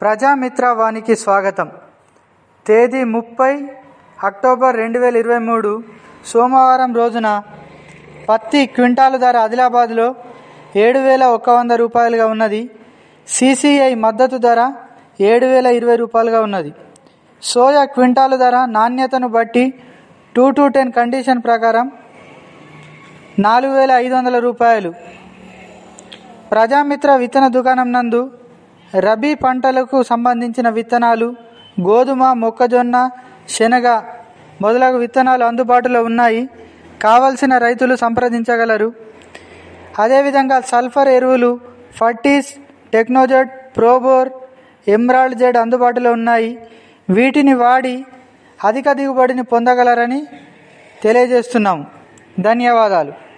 ప్రజామిత్ర వానికి స్వాగతం తేదీ ముప్పై అక్టోబర్ రెండు వేల ఇరవై మూడు సోమవారం రోజున పత్తి క్వింటాలు ధర ఆదిలాబాద్లో ఏడు వేల ఒక్క వంద రూపాయలుగా ఉన్నది సిసిఐ మద్దతు ధర ఏడు వేల ఇరవై రూపాయలుగా ఉన్నది సోయా క్వింటాలు ధర నాణ్యతను బట్టి టూ టు టెన్ కండిషన్ ప్రకారం నాలుగు వేల ఐదు వందల రూపాయలు ప్రజామిత్ర విత్తన దుకాణం నందు రబీ పంటలకు సంబంధించిన విత్తనాలు గోధుమ మొక్కజొన్న శనగ మొదలగు విత్తనాలు అందుబాటులో ఉన్నాయి కావలసిన రైతులు సంప్రదించగలరు అదేవిధంగా సల్ఫర్ ఎరువులు ఫర్టీస్ టెక్నోజెట్ ప్రోబోర్ ఎమ్రాల్డ్ జెడ్ అందుబాటులో ఉన్నాయి వీటిని వాడి అధిక దిగుబడిని పొందగలరని తెలియజేస్తున్నాము ధన్యవాదాలు